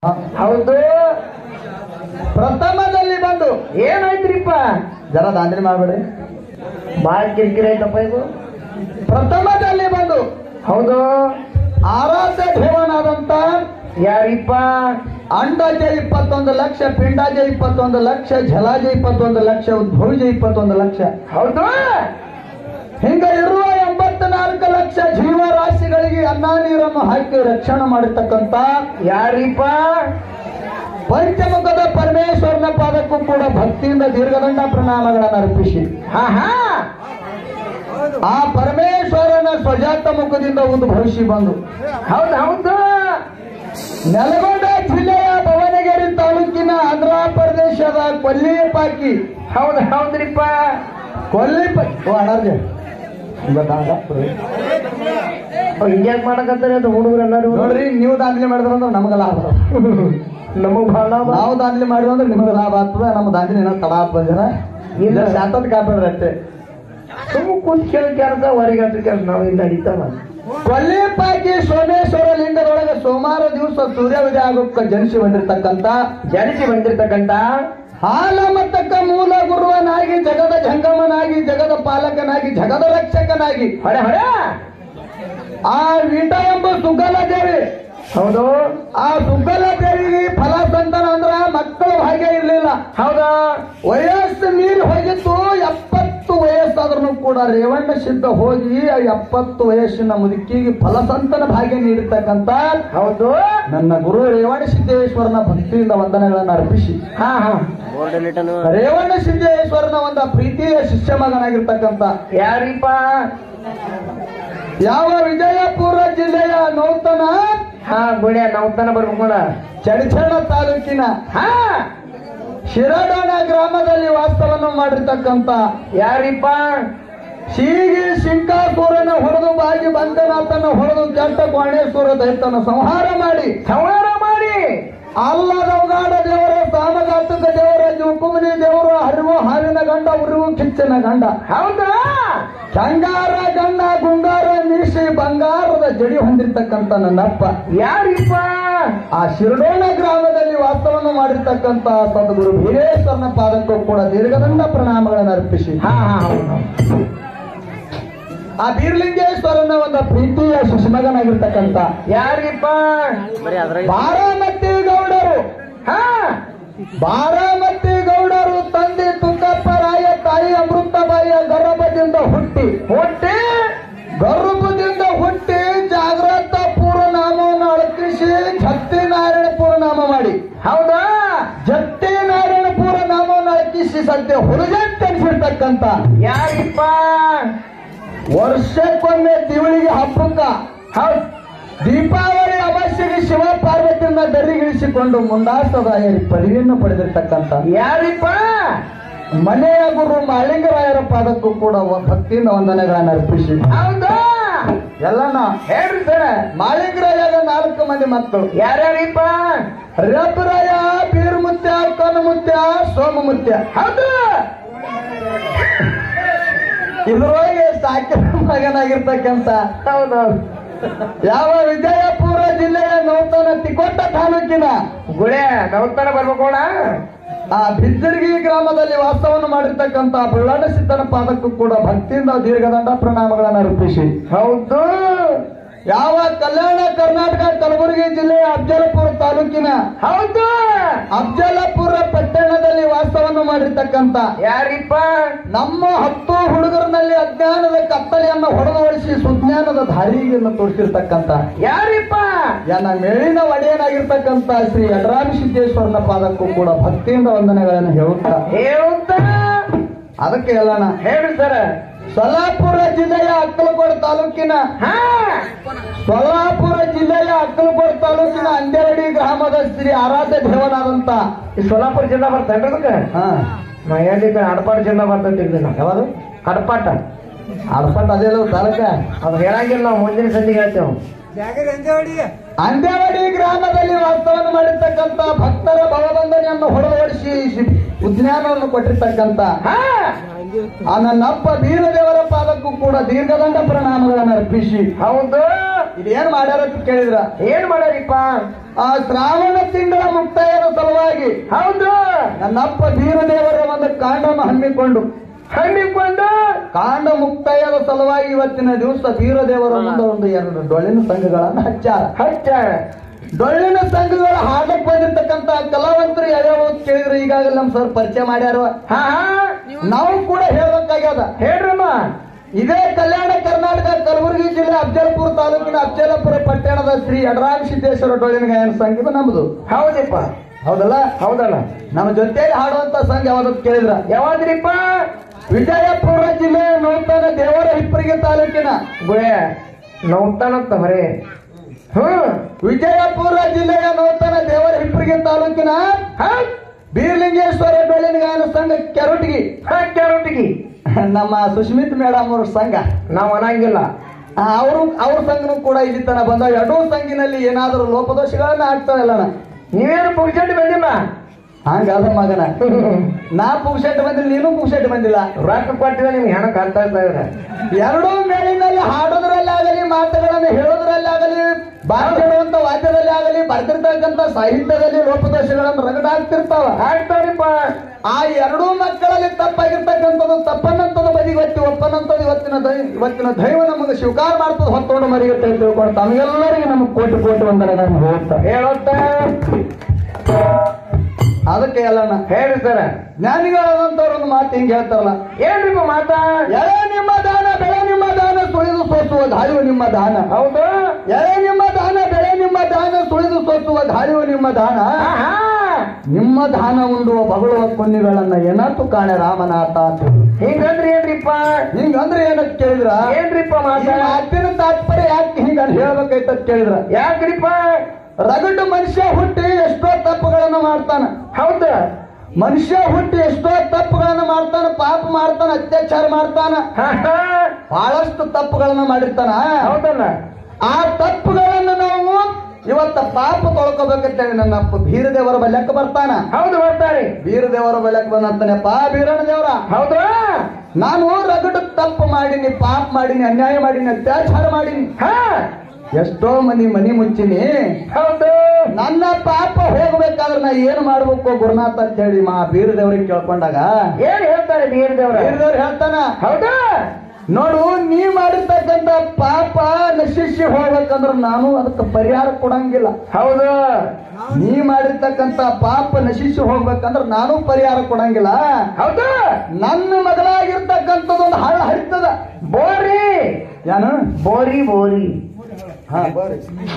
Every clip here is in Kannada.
ಹೌದು ಪ್ರಥಮದಲ್ಲಿ ಬಂದು ಏನಾಯ್ತ್ರಿಪ್ಪ ಜರ ದಾಂಧಲಿ ಮಾಡ್ಬೇಡ್ರಿ ಬಾಳ ಕಿರಿಕಿರಿ ಆಯ್ತಪ್ಪ ಇದು ಪ್ರಥಮದಲ್ಲಿ ಬಂದು ಹೌದು ಆರಾಧ್ಯ ದೇವನಾದಂತ ಯಾರಿಪ್ಪ ಅಂಡಾಜ ಇಪ್ಪತ್ತೊಂದು ಲಕ್ಷ ಪಿಂಡಾಜ ಇಪ್ಪತ್ತೊಂದು ಲಕ್ಷ ಜಲಾಜ ಇಪ್ಪತ್ತೊಂದು ಲಕ್ಷ ಉದ್ಭವಿಜ ಇಪ್ಪತ್ತೊಂದು ಲಕ್ಷ ಹೌದು ಹಿಂಗ ಇರುವ ಎಂಬತ್ನಾಲ್ಕು ಲಕ್ಷ ಜೀವರಾಶಿಗಳಿಗೆ ಅನ್ನ ನೀರನ್ನು ಹಾಕಿ ರಕ್ಷಣೆ ಮಾಡಿರ್ತಕ್ಕಂತ ಯಾರಿಪ್ಪ ಪಂಚಮುಖದ ಪರಮೇಶ್ವರನ ಪಾದಕ್ಕೂ ಕೂಡ ಭಕ್ತಿಯಿಂದ ದೀರ್ಘದಂಡ ಪ್ರಣಾಮಗಳನ್ನು ಅರ್ಪಿಸಿ ಹಾ ಹಾ ಆ ಪರಮೇಶ್ವರನ ಸ್ವಜಾತ ಮುಖದಿಂದ ಉದ್ಭವಿಸಿ ಬಂದು ಹೌದು ಹೌದು ನೆಲಗೊಂಡ ಜಿಲ್ಲೆಯ ಭುವನಗಿರಿ ತಾಲೂಕಿನ ಆಂಧ್ರ ಪ್ರದೇಶದ ಕೊಲ್ಲಿಪಾಕಿ ಹೌದು ಹೌದ್ರಿಪ್ಪ ಕೊಲ್ಲಿಪಾಕಿ ಓ ಅಣ್ಣಾರ್ಜಿ ಹಿಂಗ್ಯಾಕ್ ಮಾಡಕತ್ತಾರೆ ಅದು ಹುಡುಗರು ಎಲ್ಲರೂ ನೋಡ್ರಿ ನೀವು ದಾಂಧಲಿ ಮಾಡಿದ್ರಂದ್ರೆ ನಮಗೆ ಲಾಭ ನಮಗ್ ಬಹಳ ಲಾಭ. ನಾವು ದಾಂಧಲಿ ಮಾಡಿದ್ವಿ ಅಂದ್ರೆ ನಿಮಗೆ ಲಾಭ ಆಗ್ತದೆ ನಮ್ಮ ದಾಂಧಲಿ ಏನೋ ತಡ ಆತ್ ಬಂದಿರ ಇಲ್ಲ ಶಾಂತದ ಕಾಪಾಡ್ರಿ ಅಷ್ಟೇ ಸುಮ್ಮ ಕುಂತ್ ಕೇಳ ಕೆಲಸ ಹೊರಗೆ ಕೆಲಸ ನಾವು ಇಲ್ಲಿ ನಡೀತಾವ ಕೊಲ್ಲಿಪಾಕಿ ಸೋಮೇಶ್ವರ ಲಿಂಗದೊಳಗೆ ಸೋಮವಾರ ದಿವಸ ಸೂರ್ಯ ಉದಯ ಆಗೋಕ್ಕ ಜನಿಸಿ ಬಂದಿರತಕ್ಕಂತ ಜನಿಸಿ ಬಂದಿರ್ತಕ್ಕಂತ ಹಾಲ ಮತ್ತಕ್ಕ ಮೂಲ ಗುರುವನಾಗಿ ಜಗದ ಜಂಗಮನಾಗಿ ಜಗದ ಪಾಲಕನಾಗಿ ಜಗದ ರಕ್ಷಕನಾಗಿ ಹೊಡೆ ಹೊಡೆ ಆ ವೀಟ ಎಂಬ ಸುಗ್ಗಲ ದೇವಿ ಹೌದು ಆ ಸುಗ್ಗಲ ದೇವಿಗೆ ಫಲ ಸಂತಾನ ಅಂದ್ರ ಮಕ್ಕಳು ಭಾಗ್ಯ ಇರ್ಲಿಲ್ಲ ಹೌದಾ ವಯಸ್ಸು ಮೀರಿ ಹೋಗಿತ್ತು ಎಪ್ಪತ್ತು ವಯಸ್ಸಾದ್ರೂ ಕೂಡ ರೇವಣ್ಣ ಸಿದ್ಧ ಹೋಗಿ ಆ ಎಪ್ಪತ್ತು ವಯಸ್ಸಿನ ಮುದುಕಿಗೆ ಫಲಸಂತನ ಭಾಗ್ಯ ನೀಡಿರ್ತಕ್ಕಂತ ಹೌದು ನನ್ನ ಗುರು ರೇವಣ ಸಿದ್ದೇಶ್ವರನ ಭಕ್ತಿಯಿಂದ ವಂದನೆಗಳನ್ನು ಅರ್ಪಿಸಿ ಹಾ ಹಾ ರೇವಣ ಸಿದ್ದೇಶ್ವರನ ಒಂದು ಪ್ರೀತಿಯ ಶಿಷ್ಯ ಮಗನಾಗಿರ್ತಕ್ಕಂತ ಯಾರಿಪ್ಪ ಯಾವ ವಿಜಯಪುರ ಜಿಲ್ಲೆಯ ನೂತನ ಹಾ ಗುಡಿಯ ನೌತನ ಬರ್ಬೇಕಲ್ಲ ಚಡಚಣ ತಾಲೂಕಿನ ಹಾ ಶಿರಡೋಣ ಗ್ರಾಮದಲ್ಲಿ ವಾಸ್ತವವನ್ನು ಮಾಡಿರ್ತಕ್ಕಂತ ಯಾರಿಪ್ಪ ಶೀಗಿ ಶಿಂಕಾಸೂರನ ಹೊಡೆದು ಬಾಗಿ ಬಂದನಾಥನ ಹೊಡೆದು ಕೆಟ್ಟ ಕೋಣೇಶ್ವರ ದೈತನ ಸಂಹಾರ ಮಾಡಿ ಸಂಹಾರ ಮಾಡಿ ಅಲ್ಲದವಗಾಡ ದೇವರ ಸಾಮಗಾತಕ ದೇವರ ಜುಕುಮನಿ ದೇವರು ಹರಿವು ಹಾರಿನ ಗಂಡ ಉರಿವು ಕಿಚ್ಚನ ಗಂಡ ಹೌದಾ ಕಂಗಾರ ಗಂಡ ಗುಂಗಾರ ಮೀಸಿ ಬಂಗಾರದ ಜಡಿ ಹೊಂದಿರ್ತಕ್ಕಂತ ನನ್ನಪ್ಪ ಯಾರಿಪ್ಪ ಆ ಶಿರಡೋಣ ಗ್ರಾಮದಲ್ಲಿ ವಾಸ್ತವವನ್ನು ಮಾಡಿರ್ತಕ್ಕಂತ ಸದ್ಗುರು ಬೀರೇಶ್ವರನ ಪಾದಕ್ಕೂ ಕೂಡ ದೀರ್ಘದಂಡ ಪ್ರಣಾಮಗಳನ್ನು ಅರ್ಪಿಸಿ ಹಾ ಹಾ ಹೌದು ಆ ಬೀರ್ಲಿಂಗೇಶ್ವರನ ಒಂದು ಪ್ರೀತಿಯ ಸುಷ್ಮಗನಾಗಿರ್ತಕ್ಕಂತ ಯಾರಿಪ್ಪ ಬಾರಾಮತಿ ಗೌಡರು ಹಾ ಬಾರಾಮತಿ ಗೌಡರು ತಂದೆ ತುಕ್ಕಪ್ಪರಾಯ ತಾಯಿ ಅಮೃತಬಾಯಿಯ ಗರ್ಭದಿಂದ ಹುಟ್ಟಿ ಹೊಟ್ಟೆ ಗರ್ಭದಿಂದ ಹುಟ್ಟಿ ಜಾಗ್ರತ ಪೂರ್ವ ನಾಮವನ್ನು ಅಳಕಿಸಿ ಜತ್ತಿ ನಾರಾಯಣ ಪೂರ್ವ ನಾಮ ಮಾಡಿ ಹೌದಾ ಜತ್ತಿ ನಾರಾಯಣ ಪೂರ್ವ ನಾಮವನ್ನು ಅಳಕಿಸಿ ಸದ್ಯ ಹುಡುಗಂತನಿಸಿರ್ತಕ್ಕಂತ ಯಾರಿಪ್ಪ ವರ್ಷಕ್ಕೊಮ್ಮೆ ತಿವಳಿಗೆ ಹಬ್ಬಕ್ಕ ಹೌದ್ ದೀಪಾವಳಿ ಅಮಾಸ್ಯೆಗೆ ಶಿವ ಪಾರ್ವತಿಯನ್ನ ದರಿಗಿಳಿಸಿಕೊಂಡು ಮುಂದಾಸದಾಯರಿ ಪದವಿಯನ್ನು ಪಡೆದಿರ್ತಕ್ಕಂಥ ಯಾರಿಪ್ಪ ಮನೆಯ ಗುರು ಮಾಳಿಂಗರಾಯರ ಪಾದಕ್ಕೂ ಕೂಡ ವ- ಭಕ್ತಿಯಿಂದ ವಂದನೆಗಳನ್ನು ಅರ್ಪಿಸಿ ಹೌದಾ ಎಲ್ಲನ ಹೇಳ್ರಿ ಸರ ಮಾಳಿಂಗರಾಯದ ನಾಲ್ಕು ಮಂದಿ ಮಕ್ಕಳು ಯಾರ್ಯಾರಿಪ್ಪ ರಬ್ಬರಾಯ ಬೀರ್ಮುತ್ಯ ಕನಮುತ್ಯ ಸೋಮಮುತ್ಯ ಹೌದು ಇದ್ರೊಳಗೆ ಸಾಕಿನ ಮಗನಾಗಿರ್ತಕ್ಕಂಥ ಹೌದೌದು ಯಾವ ವಿಜಯಪುರ ಜಿಲ್ಲೆಯ ನೂತನ ತಿಕೋಟ ತಾಲೂಕಿನ ಗುಳೆ ನೌತನ ಬರ್ಬೇಕೋಣ ಆ ಬಿದ್ದರ್ಗಿ ಗ್ರಾಮದಲ್ಲಿ ವಾಸವನ್ನು ಮಾಡಿರ್ತಕ್ಕಂಥ ಬಳ್ಳಾಡ ಸಿದ್ದನ ಪಾದಕ್ಕೂ ಕೂಡ ಭಕ್ತಿಯಿಂದ ದೀರ್ಘದಂಡ ಪ್ರಣಾಮಗಳನ್ನು ಅರ್ಪಿಸಿ ಹೌದು ಯಾವ ಕಲ್ಯಾಣ ಕರ್ನಾಟಕ ಕಲಬುರಗಿ ಜಿಲ್ಲೆಯ ಅಫ್ಜಲಪುರ ತಾಲೂಕಿನ ಹೌದು ಅಫ್ಜಲಪುರ ಪಟ್ಟಣದಲ್ಲಿ ವಾಸವನ್ನು ಮಾಡಿರ್ತಕ್ಕಂಥ ಯಾರಿಪ್ಪ ನಮ್ಮ ಹತ್ತು ಹುಡುಗರಿನಲ್ಲಿ ಅಜ್ಞಾನದ ಕತ್ತಲೆಯನ್ನು ಹೊಡೆದೋಡಿಸಿ ಸುಜ್ಞಾನದ ದಾರಿಯನ್ನು ತೋರಿಸಿರ್ತಕ್ಕಂಥ ಯಾರಿಪ್ಪ ನನ್ನ ಮೇಲಿನ ಒಡೆಯನಾಗಿರ್ತಕ್ಕಂಥ ಶ್ರೀ ಯಡರಾಮ ಸಿದ್ದೇಶ್ವರನ ಪಾದಕ್ಕೂ ಕೂಡ ಭಕ್ತಿಯಿಂದ ವಂದನೆಗಳನ್ನು ಹೇಳುತ್ತಾ ಹೇಳುತ್ತ ಅದಕ್ಕೆ ಹೇಳೋಣ ಹೇಳ್ರಿ ಸರ ಸೊಲ್ಲಾಪುರ ಜಿಲ್ಲೆಯ ಅಕ್ಕಲಕೋಟೆ ತಾಲೂಕಿನ ಹಾ ಸೊಲ್ಲಾಪುರ ಜಿಲ್ಲೆಯ ಅಕ್ಕಲಕೋಟೆ ತಾಲೂಕಿನ ಅಂದೇವಡಿ ಗ್ರಾಮದ ಶ್ರೀ ಆರಾಧ್ಯ ದೇವನಾದಂತ ಈ ಸೋಲಾಪುರ ಜಿಲ್ಲಾ ಬರ್ತೇನ್ರಿ ಅದಕ್ಕೆ ಹಾ ನಾ ಹೇಳಿದ್ದೆ ಅಡಪಾಟ ಜಿಲ್ಲಾ ಬರ್ತೈತಿ ನಾ ಯಾವುದು ಅಡಪಾಟ ಅರ್ಪಟ್ ಅದೇ ತಾಲೂಕ ಅದು ಹೇಳಂಗಿಲ್ಲ ನಾವು ಮುಂದಿನ ಸಂಧಿಗೆ ಹೇಳ್ತೇವೆ ಅಂದೇವಡಿ ಗ್ರಾಮದಲ್ಲಿ ವಾಸ್ತವವನ್ನು ಮಾಡಿರ್ತಕ್ಕಂಥ ಭಕ್ತರ ಭವಬಂಧನೆಯನ್ನು ಹೊಡೆದೋಡಿಸಿ ಉಜ್ಞಾನವನ್ನು ಕೊಟ್ಟಿರ್ತಕ್ಕಂಥ ಹಾ ಆ ನನ್ನಪ್ಪ ಬೀರದೇವರ ಪಾದಕ್ಕೂ ಕೂಡ ದೀರ್ಘದಂಡ ಪ್ರಣಾಮಗಳನ್ನು ಅರ್ಪಿಸಿ ಹೌದು ಇದೇನ್ ಮಾಡ್ಯಾರ ಅಂತ ಕೇಳಿದ್ರ ಏನ್ ಮಾಡ್ಯಾರಿಪ್ಪ ಆ ಶ್ರಾವಣ ತಿಂಗಳ ಮುಕ್ತಾಯದ ಸಲುವಾಗಿ ಹೌದು ನನ್ನಪ್ಪ ಬೀರದೇವರ ಒಂದು ಕಾಂಡಮ ಹಮ್ಮಿಕೊಂಡು ಹಮ್ಮಿಕೊಂಡು ಕಾಂಡ ಮುಕ್ತಾಯದ ಸಲುವಾಗಿ ಇವತ್ತಿನ ದಿವಸ ಬೀರದೇವರ ಮುಂದೆ ಒಂದು ಎರಡು ಡೊಳ್ಳಿನ ಸಂಘಗಳನ್ನ ಹಚ್ಚಾರ ಹಚ್ಚ ಡೊಳ್ಳಿನ ಸಂಘಗಳ ಹಾಡಕ್ ಬಂದಿರ್ತಕ್ಕಂತ ಕಲಾವಂತರು ಯಾವ್ಯಾವ ಅಂತ ಕೇಳಿದ್ರೆ ಈಗಾಗಲೇ ನಮ್ ಸರ್ ಪರಿಚಯ ಮಾಡ್ಯಾರ ಹಾ ಹಾ ನಾವು ಕೂಡ ಹೇಳ್ಬೇಕಾಗ್ಯದ ಹೇಳ್ರಮ್ಮ ಇದೇ ಕಲ್ಯಾಣ ಕರ್ನಾಟಕ ಕಲಬುರಗಿ ಜಿಲ್ಲೆ ಅಫಜಲ್ಪುರ ತಾಲೂಕಿನ ಅಫಜಲಪುರ ಪಟ್ಟಣದ ಶ್ರೀ ಅಡರಾಮ್ ಸಿದ್ದೇಶ್ವರ ಡೊಳ್ಳಿನ ಗಾಯನ ಸಂಘ ಇದು ನಮ್ದು ಹೌದಪ್ಪ ಹೌದಲ್ಲ ಹೌದಲ್ಲ ನಮ್ಮ ಜೊತೆಯಲ್ಲಿ ಹಾಡುವಂತ ಸಂಘ ಯಾವ್ದಂತ ಕೇಳಿದ್ರ ಯಾವಾದ್ರಿಪ್ಪ ವಿಜಯಪುರ ಜಿಲ್ಲೆ ನೂತನ ದೇವರ ಹಿಪ್ಪರಿಗೆ ತಾಲೂಕಿನ ಗುಳೆ ನೌತಾನಂತ ಹೊರೆ ಹ್ಮ್ ವಿಜಯಪುರ ಜಿಲ್ಲೆಯ ನೂತನ ದೇವರ ಹಿಪ್ಪರಿಗೆ ತಾಲೂಕಿನ ಹೌದ್ ಬೀರ್ಲಿಂಗೇಶ್ವರ ಬೆಳ್ಳಿನ ಗಾಯನ ಸಂಘ ಕೆರಟಗಿ ಹಾಕ್ಯಾರೊಟ್ಟಿಗೆ ನಮ್ಮ ಸುಷ್ಮಿತ್ ಮೇಡಮ್ ಅವ್ರ ಸಂಘ ನಾವ್ ಅನ್ನಂಗಿಲ್ಲ ಆ, ಅವರು ಅವ್ರ ಸಂಘನೂ ಕೂಡ ಇಲ್ಲಿ ತನ ಬಂದ ಎರಡೂ ಸಂಘಿನಲ್ಲಿ ಏನಾದರೂ ಲೋಪದೋಷಗಳನ್ನ ಆಗ್ತಾವಲ್ಲ ನೀವೇನು ಪುಗ್ಸೆಟ್ ಬಂದಿಲ್ಲ ಹಂಗಾದ ಮಗನ ನಾ ಪುಗ್ಸೆಟ್ ಬಂದಿಲ್ಲ ನೀನು ಪುಗ್ಸೆಟ್ ಬಂದಿಲ್ಲ ರೊಕ್ಕ ಕೊಟ್ಟಿದ ನಿಮ್ಗೆ ಹೆಣ ಕಾಣ್ತಾ ಇದ್ದಾರೆ ಎರಡೂ ಮೇಲಿನಲ್ಲಿ ಹಾಡೋದ್ರಲ್ಲಿ ಆಗಲಿ ಮಾತುಗಳನ್ನು ಹೇಳೋದ್ರಲ್ಲಿ ಆಗಲಿ ಬಾರಿಸುವಂತ ವಾದ್ಯದಲ್ಲಿ ಆಗಲಿ ಬರ್ತಿರ್ತಕ್ಕಂಥ ಸಾಹಿತ್ಯದಲ್ಲಿ ಲೋಪದೋಷಗಳನ್ನು ರಗಡಾಗ್ತಿರ್ತಾವ ಆಗ್ತಾವ್ರಿಪ್ಪ ಆ ಎರಡೂ ಮಕ್ಕಳಲ್ಲಿ ತಪ್ಪಾಗಿರ್ತಕ್ಕಂಥದ್ದು ತಪ್ಪನ್ನಂಥದ್ದು ಬದಿಗೆ ಒತ್ತಿ ಒಪ್ಪನಂಥದ್ದು ಇವತ್ತಿನ ದೈ ಇವತ್ತಿನ ದೈವ ನಮಗೆ ಸ್ವೀಕಾರ ಮಾಡ್ತದೆ ಹೊತ್ತೊಂಡು ಮರಿಗುತ್ತೆ ಅಂತ ತಿಳ್ಕೊಂಡು ತಮಗೆಲ್ಲರಿಗೂ ನಮಗೆ ಕೋಟಿ ಕೋಟಿ ಒಂದರ ನಮ್ಗೆ ಹೋಗ್ತಾ ಹೇಳೋತ್ತ ಅದಕ್ಕೆ ಎಲ್ಲಣ್ಣ ಹೇಳಿ ಸರ ಜ್ಞಾನಿಗಳಾದಂತವ್ರು ಒಂದು ಮಾತು ಹಿಂಗೆ ಹೇಳ್ತಾರಲ್ಲ ಏನ್ರಿಪ್ಪ ಮಾತಾ ಎಳೆ ನಿಮ್ಮ ದಾನ ಬೆಳೆ ನಿಮ್ಮ ದಾನ ಸುಳಿದು ಸೋಸುವ ಗಾಳಿಯು ನಿಮ್ಮ ದಾನ ಹೌದು ಎಳೆ ನಿಮ್ಮ ದಾನ ಬೆಳೆ ನಿಮ್ಮ ದಾನ ಸುಳಿದು ಸೋಸುವ ಗಾಳಿಯು ನಿಮ್ಮ ದಾನ ಆಹಾ. ನಿಮ್ಮ ದಾನ ಉಂಡುವ ಬಗಳುವ ಕೊನ್ನಿಗಳನ್ನ ಏನಾತು ಕಾಣೆ ರಾಮನಾಥ ಅಂತ ಹೇಳಿದ್ರು. ಹಿಂಗಂದ್ರಿ ಏನ್ರಿಪ್ಪ ಹಿಂಗಂದ್ರೆ ಏನಂತ ಕೇಳಿದ್ರ ಏನ್ರಿಪ್ಪ ಈ ಮಾತಾ ಮಾತಿನ ತಾತ್ಪರ್ಯ ಯಾಕೆ ಹಿಂಗ ಹೇಳ್ಬೇಕೈತ ಕೇಳಿದ್ರ ಯಾಕ್ರಿಪ್ಪ ರಗಡು ಮನುಷ್ಯ ಹುಟ್ಟಿ ಎಷ್ಟೋ ತಪ್ಪುಗಳನ್ನ ಮಾಡ್ತಾನ ಹೌದ ಮನುಷ್ಯ ಹುಟ್ಟಿ ಎಷ್ಟೋ ತಪ್ಪುಗಳನ್ನ ಮಾಡ್ತಾನ ಪಾಪ ಮಾಡ್ತಾನ ಅತ್ಯಾಚಾರ ಮಾಡ್ತಾನ ಆಹಾ. ಬಹಳಷ್ಟು ತಪ್ಪುಗಳನ್ನ ಮಾಡಿರ್ತಾನ ಹೌದಲ್ಲ ಆ ತಪ್ಪುಗಳನ್ನ ನಾವು ಇವತ್ತ ಪಾಪ ತೊಳ್ಕೊಬೇಕಂತೇಳಿ ನನ್ನ ಅಪ್ಪ ಬೀರದೇವರ ಬಲ್ಯಕ್ಕೆ ಬರ್ತಾನ ಹೌದು ಬರ್ತಾರೆ ಬೀರದೇವರ ಬಲ್ಯಕ್ಕೆ ಬಂದಂತಾನೆಪ್ಪ ಬೀರಣ್ಣ ದೇವರ ಹೌದು ನಾನು ರಗಡು ತಪ್ಪು ಮಾಡೀನಿ ಪಾಪ ಮಾಡೀನಿ ಅನ್ಯಾಯ ಮಾಡೀನಿ ಅತ್ಯಾಚಾರ ಮಾಡೀನಿ ಹಾ ಎಷ್ಟೋ ಮಂದಿ ಮನಿ ಮುಚ್ಚಿನಿ ಹೌದು ನನ್ನ ಪಾಪ ಹೋಗ್ಬೇಕಾದ್ರೆ ನಾ ಏನ್ ಮಾಡ್ಬೇಕು ಗುರುನಾಥ ಅಂತ ಹೇಳಿ ಮಾ ಬೀರದೇವ್ರಿಗೆ ಕೇಳ್ಕೊಂಡಾಗ ಏನ್ ಹೇಳ್ತಾರೆ ಬೀರ್ ದೇವ್ರ ಬೀರದೇವ್ರ ಹೇಳ್ತಾನ ಹೌದಾ ನೋಡು ನೀ ಮಾಡಿರ್ತಕ್ಕಂತ ಪಾಪ ನಶಿಸಿ ಹೋಗ್ಬೇಕಂದ್ರ ನಾನು ಅದಕ್ಕೆ ಪರಿಹಾರ ಕೊಡಂಗಿಲ್ಲ ಹೌದು ನೀ ಮಾಡಿರ್ತಕ್ಕಂತ ಪಾಪ ನಶಿಸಿ ಹೋಗ್ಬೇಕಂದ್ರ ನಾನು ಪರಿಹಾರ ಕೊಡಂಗಿಲ್ಲ ಹೌದು ನನ್ನ ಮಗಳಾಗಿರ್ತಕ್ಕಂಥದ್ದು ಒಂದು ಹಳ್ಳ ಹರಿತದ ಬೋರಿ ಏನು ಬೋರಿ ಬೋರಿ ಹಾ, ಬೋರಿ.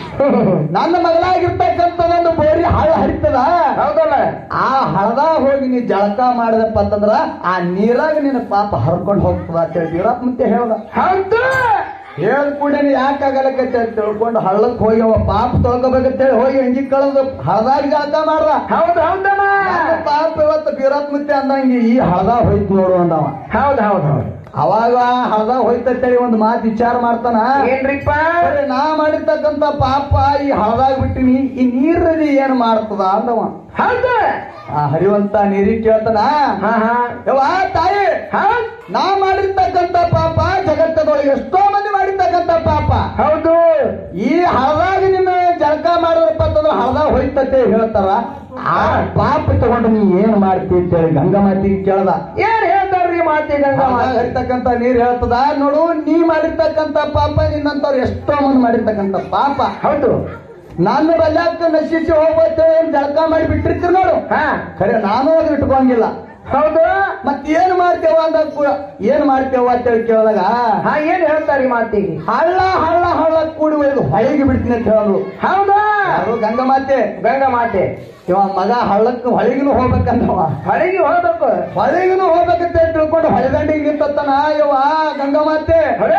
ನನ್ನ ಮಗಳಾಗಿರ್ತಕ್ಕಂಥದ್ದೊಂದು ಬೋರಿ ಹಳ್ಳ ಹರಿತದ ಹೌದಲ್ಲ ಆ ಹಳದಾಗ ಹೋಗಿ ನೀ ಜಳಕ ಮಾಡಿದಪ್ಪ ಅಂತಂದ್ರ ಆ ನೀರಾಗ ನಿನ್ನ ಪಾಪ ಹರ್ಕೊಂಡು ಹೋಗ್ತದ ಅಂತ ಹೇಳಿ ವೀರಪ್ಪ ಮತ್ತೆ ಹೇಳ್ದ ಹೌದು ಹೇಳ್ ಕೂಡ ನೀ ಯಾಕೆ ಆಗಲಕತ್ತೆ ಅಂತ ತಿಳ್ಕೊಂಡು ಹಳ್ಳಕ್ ಹೋಗಿ ಅವ ಪಾಪ ತೊಳ್ಕೊಬೇಕಂತೇಳಿ ಹೋಗಿ ಅಂಗಿ ಕಳೆದು ಹಳದಾಗ ಜಳಕ ಮಾಡ್ದ ಹೌದು ಹೌದಮ್ಮ ನನ್ನ ಪಾಪ ಇವತ್ತು ವೀರಪ್ಪ ಮತ್ತೆ ಅಂದಂಗೆ ಈ ಹಳದಾಗ ಹೋಯ್ತು ನೋಡು ಅಂದವ ಹೌದು ಹೌದು ಹೌದು ಅವಾಗ ಹಳದಾಗ ಹೋಯ್ತಂತೇಳಿ ಒಂದು ಮಾತು ವಿಚಾರ ಮಾಡ್ತಾನ ಏನ್ರಿಪ್ಪ ಅರೆ, ನಾ ಮಾಡಿರ್ತಕ್ಕಂತ ಪಾಪ ಈ ಹಳದಾಗ ಬಿಟ್ಟಿನಿ ಈ ನೀರಲ್ಲಿ ಏನ್ ಮಾಡ್ತದ ಅಂದವ ಹೌದು ಆ ಹರಿವಂತ ನೀರಿಗೆ ಕೇಳ್ತಾನ ಹಾ ಹಾ ಯವ್ವ ತಾಯಿ ಹೌದ್ ನಾ ಮಾಡಿರ್ತಕ್ಕಂತ ಪಾಪ ಜಗತ್ತದೊಳಗೆ ಎಷ್ಟೋ ಮಂದಿ ಮಾಡಿರ್ತಕ್ಕಂತ ಪಾಪ ಹೌದು ಈ ಹಳದಾಗ ನಿನ್ನ ಜಳಕ ಮಾಡಿದ್ರಪ್ಪ ಅಂತಂದ್ರೆ ಹಳದಾಗ ಹೋಯ್ತತೆ ಹೇಳ್ತಾರ ಆ ಪಾಪ ತಗೊಂಡು ನೀ ಏನ್ ಮಾಡ್ತಿ ಅಂತ ಹೇಳಿ ಗಂಗಮಾತಿಗೆ ಕೇಳ್ದ ಏನ್ ಹೇಳ್ತಾರ್ರಿ ಮಾತಿ ಗಂಗಾ ಹಳದಾಗ ಹರಿತಕ್ಕಂತ ನೀರ್ ಹೇಳ್ತದ ನೋಡು ನೀ ಮಾಡಿರ್ತಕ್ಕಂತ ಪಾಪ ನಿನ್ನಂತವ್ರು ಎಷ್ಟೋ ಮಂದಿ ಮಾಡಿರ್ತಕ್ಕಂತ ಪಾಪ ಹೌದು ನನ್ನ ಬಲ್ಯಾಕ ನಶಿಸಿ ಹೋಗ್ಬತ್ತೇಳಿ ಜಳಕ ಮಾಡಿ ಬಿಟ್ಟಿರ್ತೀರಿ ನೋಡು ಹಾ ಖರೆ ನಾನು ಅದು ಇಟ್ಕೊಂಗಿಲ್ಲ ಹೌದು ಮತ್ ಏನ್ ಮಾಡ್ತೇವ ಅಂದ ಕೂ- ಏನ್ ಮಾಡ್ತೇವ ಅಂತೇಳಿ ಕೇಳಿದಾಗ ಹಾ ಏನ್ ಹೇಳ್ತಾರಿ ಮಾತಿಗೆ ಹಳ್ಳ ಹಳ್ಳ ಹಳ್ಳ ಕೂಡಿ ಒಯ್ದು ಹೊಳಿಗೆ ಬಿಡ್ತೀನಿ ಅಂತ ಹೇಳಿದ್ರು ಹೌದಾ ಯಾರು ಗಂಗಮಾತೆ ಗಂಗಾ ಮಾತೆ ಇವ ಮಗ ಹಳ್ಳಕ್ಕೆ ಹೊಳಿಗಿನೂ ಹೋಗ್ಬೇಕಂದವ ಹೊರಗೆ ಹೋಗ್ಬೇಕು ಹೊಳಿಗಿನೂ ಹೋಗ್ಬೇಕಂತ ಹೇಳಿ ತಿಳ್ಕೊಂಡು ಹೊಳೆದಂಡಿಗೆ ನಿಂತತ್ತನ ಇವ ಗಂಗಮಾತೆ ಹೊರ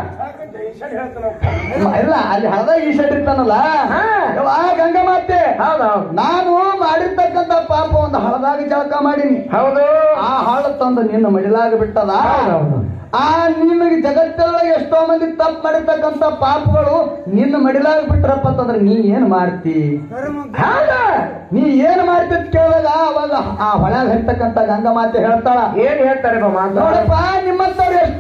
ಇಲ್ಲ ಅಲ್ಲಿ ಹಳದ ಈ ಶೆಡ್ ಇರ್ತಾನಲ್ಲ ಹಾ. ಇವ ಗಂಗಮಾತೆ ಹೌದೌದು ನಾನು ಮಾಡಿರ್ತಕ್ಕಂತ ಪಾಪ ಒಂದು ಹಳದಾಗ ಜಳಕ ಮಾಡೀನಿ ಹೌದು ಆ ಹಾಳು ತಂದು ನಿನ್ನ ಮಡಿಲಾಗ ಬಿಟ್ಟದ ಹೌದೌದು. ಆ ನಿನಗೆ ಜಗತ್ತೊಳಗೆ ಎಷ್ಟೋ ಮಂದಿ ತಪ್ಪು ಮಾಡಿರ್ತಕ್ಕಂತ ಪಾಪಗಳು ನಿನ್ನ ಮಡಿಲಾಗ ಬಿಟ್ರಪ್ಪ ಅಂತಂದ್ರೆ ನೀ ಏನ್ ಮಾಡ್ತಿ ಹೌದಾ ನೀ ಏನ್ ಮಾಡ್ತಿ ಅಂತ ಕೇಳಿದಾಗ ಅವಾಗ ಆ ಹೊಳ್ಯಾಗ ಹರಿತಕ್ಕಂತ ಗಂಗಾ ಮಾತೆ ಹೇಳ್ತಾಳ ಏನ್ ಹೇಳ್ತಾರೆ ಮಾತು ನೋಡಪ್ಪ ನಿಮ್ಮಂತವ್ರು ಎಷ್ಟೋ ಮಂದಿ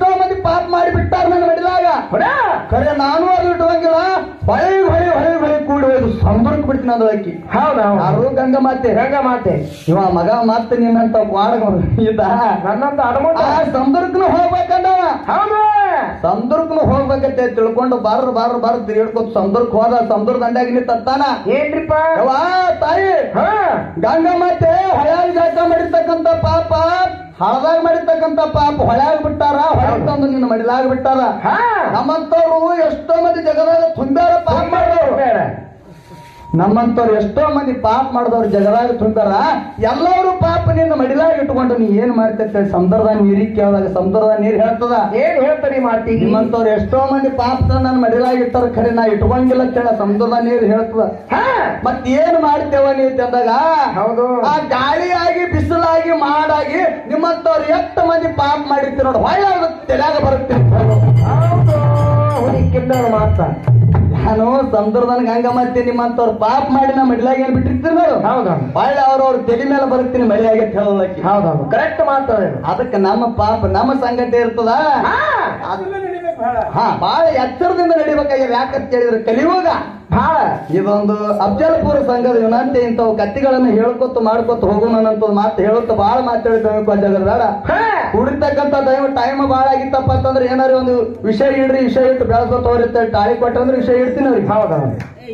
ಪಾಪ ಮಾಡಿ ಬಿಟ್ಟಾರ ನನ್ನ ಮಡಿಲಾಗ ಹೊಡ ಖರೆ ನಾನು ಅದು ಇಟ್ಟುವಂಗಿಲ್ಲ ಹೊಳೆ ಹೊಳೆ ಹೊಳೆ ಹೊಳೆ ಕೂಡಿ ಹೋಯ್ತು ಸಂಬರ್ಕ್ ಬಿಡ್ತೀನಿ ಅದು ಅಕ್ಕಿ ಹೌದಾ ಯಾರು ಗಂಗ ಮಾತೆ ಹೆಂಗ ಮಾತೆ ಇವ ಮಗ ಮತ್ತೆ ನಿನ್ನಂತ ವಾಡಗ ಇದ್ದ ನನ್ನಂತ ಅಡಮುಟ್ಟ ಆ ಸಂದರ್ಕನು ಹೋಗ್ಬೇಕಂದ ಹೌದು ಸಂದರ್ಕನು ಹೋಗ್ಬೇಕಂತ ತಿಳ್ಕೊಂಡು ಬಾರ ಬಾರ ಬಾರ ತಿರುಗ್ಕೊತ್ ಸಂದರ್ಕ್ ಹೋದ ಸಂದರ್ ದಂಡಾಗಿ ನೀ ತತ್ತಾನ ಏನ್ರಿಪ್ಪ ಯವ್ವ ತಾಯಿ ಹಾ ಗಂಗ ಮತ್ತೆ ಹೊಳ್ಯಾಗ ಜಾತ ಮಾಡಿರ್ತಕ್ಕಂತ ಪಾಪ ಹಳದಾಗ ಮಾಡಿರ್ತಕ್ಕಂತ ಪಾಪ ಹೊಳ್ಯಾಗ ಬಿಟ್ಟಾರ ಹೊಳ್ಯಾಗ ತಂದು ನಿನ್ನ ಮಡಿಲಾಗ ಬಿಟ್ಟಾರ ಹಾ ನಮ್ಮಂತವ್ರು ಎಷ್ಟೋ ಮಂದಿ ಜಗದಾಗ ತುಂಬ್ಯಾರ ಪಾಪ ಮಾಡೋರು ಬೇಡ ನಮ್ಮಂತವ್ರು ಎಷ್ಟೋ ಮಂದಿ ಪಾಪ ಮಾಡಿದವ್ರು ಜಗದಾಗ ತುಂಬ್ಯಾರ ಎಲ್ಲರೂ ಪಾಪ ನಿನ್ನ ಮಡಿಲಾಗ ಇಟ್ಕೊಂಡು ನೀ ಏನ್ ಮಾಡ್ತೈತೆ ಸಮುದ್ರದ ನೀರಿಗೆ ಕೇಳಿದಾಗ ಸಮುದ್ರದ ನೀರ್ ಹೇಳ್ತದ ಏನ್ ಹೇಳ್ತಾರಿ ಮಾತಿಗೆ ನಿಮ್ಮಂತವ್ರು ಎಷ್ಟೋ ಮಂದಿ ಪಾಪ ನನ್ನ ಮಡಿಲಾಗ ಇಟ್ಟಾರ ಖರೆ ನಾ ಇಟ್ಕೊಂಗಿಲ್ಲ ಕೇಳ ಸಮುದ್ರದ ನೀರ್ ಹೇಳ್ತದ ಹಾ ಮತ್ ಏನ್ ಮಾಡ್ತೇವ ನೀವು ತಂದಾಗ ಹೌದು ಆ ಗಾಳಿಯಾಗಿ ಬಿಸಿಲಾಗಿ ಮಾಡಾಗಿ ನಿಮ್ಮಂತವ್ರು ಎಷ್ಟು ಮಂದಿ ಪಾಪ ಮಾಡಿರ್ತೀರ ನೋಡಿ ಹೊಳ್ಳ ತೆಲಾಗ ಬರುತ್ತೆ ಹೌದು ಹುಡುಕಿದ್ದವ್ರು ಮಾತ್ರ ನಾನು ಸಮುದ್ರದನ್ ಗಂಗ ಮತ್ತೆ ನಿಮ್ಮಂತವ್ರು ಪಾಪ ಮಾಡಿ ನಾ ಮಡಿಲಾಗ ಏನ್ ಬಿಟ್ಟಿರ್ತೀರಿ ನೋಡು ಹೌದೌದು ಹೊಳ್ಳ ಅವ್ರವ್ರ ತಲೆ ಮೇಲೆ ಬರುತ್ತೀನಿ ಮಳೆ ಆಗೈತೆ ಹೇಳಲಕ್ಕೆ ಹೌದೌದು ಕರೆಕ್ಟ್ ಮಾತಾಡೋದು ಅದಕ್ಕೆ ನಮ್ಮ ಪಾಪ ನಮ್ಮ ಸಂಗತಿ ಇರ್ತದ ಹಾ ಹಾ ಬಹಳ ಎಚ್ಚರದಿಂದ ನಡಿಬೇಕಾಗ್ಯದ ಯಾಕಂತ ಹೇಳಿದ್ರೆ ಕಲಿಯುವಾಗ ಭಾಳ ಇದೊಂದು ಅಫಜಲ್ಪುರ ಸಂಘದ ವಿನಂತಿ ಇಂಥವು ಕತ್ತಿಗಳನ್ನು ಹೇಳ್ಕೊತ ಮಾಡ್ಕೊತ ಹೋಗೋಣ ಅಂತ ಮಾತು ಹೇಳುತ್ತ ಬಹಳ ಮಾತಾಡಿದ್ದೇವೆ ಕೊಂಜಗದ ಬೇಡ ಹಾ ಕುಡಿತಕ್ಕಂತ ದೈವ ಟೈಮ್ ಬಾಳ ಆಗಿತ್ತಪ್ಪ ಅಂತಂದ್ರೆ ಏನಾರ ಒಂದು ವಿಷಯ ಇಡ್ರಿ ವಿಷಯ ಇಟ್ಟು ಬೆಳೆಸ್ಕೊತ ಹೋಗುತ್ತೆ ಟಾಳಿ ಕೊಟ್ಟಂದ್ರೆ ವಿಷಯ ಇಡ್ತೀನಿ ಅವ್ರಿಗೆ ಹೌದೌದು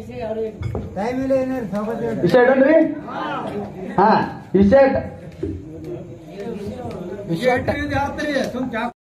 ವಿಷಯ ಇಡನ್ರಿ ಹಾ ವಿಷಯ ಇಟ್- ವಿಷಯ